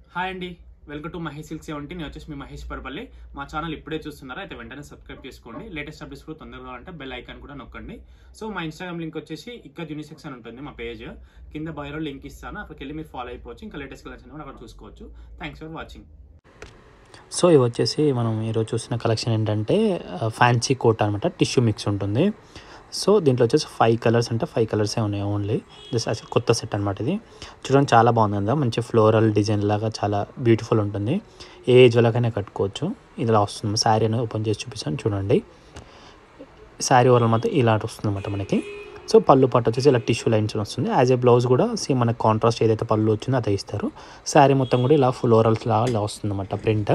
hi అండి welcome to Mahesh silk seventy నేను వచ్చేసి మీ మహేష్ పర్పల్లి మా ఛానల్ ఇప్పుడే చూస్తున్నారా అయితే వెంటనే సబ్స్క్రైబ్ చేసుకోండి లేటెస్ట్ అప్డేట్స్ కూడా తొందరగా అంటే బెల్ ఐకాన్ కూడా నొక్కండి సో మా ఇన్స్టాగ్రామ్ లింక్ వచ్చేసి ఇక్కడ యూనిసెక్స్ అని ఉంటుంది మా పేజ్ కింద బయోలో లింక్ ఇస్తాను అక్కడికి వెళ్ళి మీరు ఫాలో అయిపోవచ్చు ఇంకా లేటెస్ట్ కలెక్షన్ కూడా అక్కడ చూసుకోవచ్చు థ్యాంక్స్ ఫర్ వాచింగ్ సో ఇవి వచ్చేసి మనం ఈరోజు చూసిన కలెక్షన్ ఏంటంటే ఫ్యాన్సీ కోట్ అనమాట టిష్యూ మిక్స్ ఉంటుంది సో దీంట్లో వచ్చేసి ఫైవ్ కలర్స్ అంటే ఫైవ్ కలర్సే ఉన్నాయి ఓన్లీ జస్ట్ అసలు కొత్త సెట్ అనమాట ఇది చూడడానికి చాలా బాగుంది కదా మంచి ఫ్లోరల్ డిజైన్ లాగా చాలా బ్యూటిఫుల్ ఉంటుంది ఏ ఏజ్ వాళ్ళకైనా కట్టుకోవచ్చు ఇలా వస్తుంది శారీ అనేది ఓపెన్ చేసి చూపిస్తాను చూడండి శారీ ఓవరాల్ మాత్రం ఇలాంటి వస్తుంది అనమాట మనకి సో పళ్ళు పట్టు వచ్చేసి ఇలా టిష్యూ లైన్స్ వస్తుంది యాజ్ ఏ బ్లౌజ్ కూడా సేమ్ మనకి కాంట్రాస్ట్ ఏదైతే పళ్ళు వచ్చిందో అదే ఇస్తారు శారీ మొత్తం కూడా ఇలా ఫ్లోరల్స్ లాగా ఇలా వస్తుంది అనమాట ప్రింట్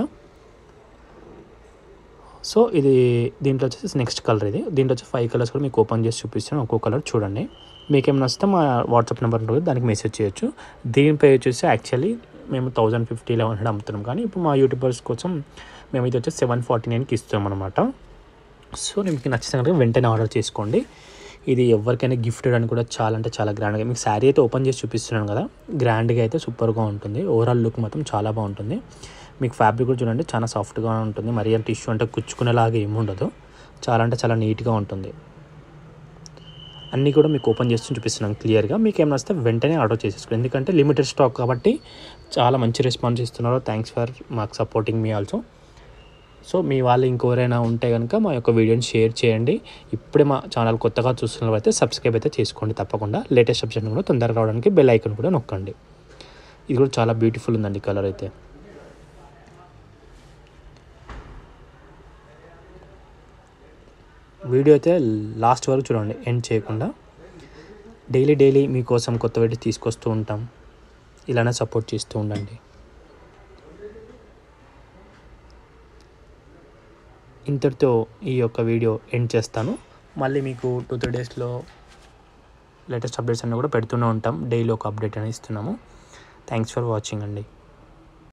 సో ఇది దీంట్లో వచ్చేసి నెక్స్ట్ కలర్ ఇది దీంట్లో వచ్చి ఫైవ్ కలర్స్ కూడా మీకు ఓపెన్ చేసి చూపిస్తాను ఒక్కో కలర్ చూడండి మీకు ఏమైనా వస్తే మా వాట్సాప్ నెంబర్ ఉంటుంది దానికి మెసేజ్ చేయొచ్చు దీనిపై వచ్చేసి యాక్చువల్లీ మేము థౌజండ్ ఫిఫ్టీ లెవెన్ హండ్రెడ్ అమ్ముతున్నాం కానీ ఇప్పుడు మా యూట్యూబర్స్ కోసం మేము ఇది వచ్చేసి సెవెన్ ఫార్టీ నైన్కి ఇస్తున్నాం అనమాట సో మీకు నచ్చితే కనుక వెంటనే ఆర్డర్ చేసుకోండి ఇది ఎవరికైనా గిఫ్ట్ అని కూడా చాలా అంటే చాలా గ్రాండ్గా మీకు శారీ అయితే ఓపెన్ చేసి చూపిస్తున్నాను కదా గ్రాండ్గా అయితే సూపర్గా ఉంటుంది ఓవరాల్ లుక్ మాత్రం చాలా బాగుంటుంది మీకు ఫ్యాబ్రిక్ కూడా చూడండి చాలా సాఫ్ట్గా ఉంటుంది మరి అంత టిష్యూ అంటే కుచ్చుకునేలాగా ఏమి ఉండదు చాలా అంటే చాలా నీట్గా ఉంటుంది అన్నీ కూడా మీకు ఓపెన్ చేసి చూపిస్తున్నాను క్లియర్గా మీకు ఏమైనా వస్తే వెంటనే ఆర్డర్ చేసేసుకోండి ఎందుకంటే లిమిటెడ్ స్టాక్ కాబట్టి చాలా మంచి రెస్పాన్స్ ఇస్తున్నారు థ్యాంక్స్ ఫర్ మాకు సపోర్టింగ్ మీ ఆల్సో సో మీ వాళ్ళు ఇంకెవరైనా ఉంటే కనుక మా యొక్క వీడియోని షేర్ చేయండి ఇప్పుడే మా ఛానల్ కొత్తగా చూస్తున్న అయితే సబ్స్క్రైబ్ అయితే చేసుకోండి తప్పకుండా లేటెస్ట్ అప్డేట్ కూడా తొందరగా రావడానికి బెల్ ఐకన్ కూడా నొక్కండి ఇది కూడా చాలా బ్యూటిఫుల్ ఉందండి కలర్ అయితే వీడియో అయితే లాస్ట్ వరకు చూడండి ఎండ్ చేయకుండా డైలీ డైలీ మీకోసం కొత్త వీడియో తీసుకొస్తూ ఉంటాం ఇలానే సపోర్ట్ చేస్తూ ఉండండి ఇంతటితో ఈ యొక్క వీడియో ఎండ్ చేస్తాను మళ్ళీ మీకు టూ త్రీ డేస్లో లేటెస్ట్ అప్డేట్స్ అన్నీ కూడా పెడుతూనే ఉంటాం డైలీ ఒక అప్డేట్ అనేది ఇస్తున్నాము థ్యాంక్స్ ఫర్ వాచింగ్ అండి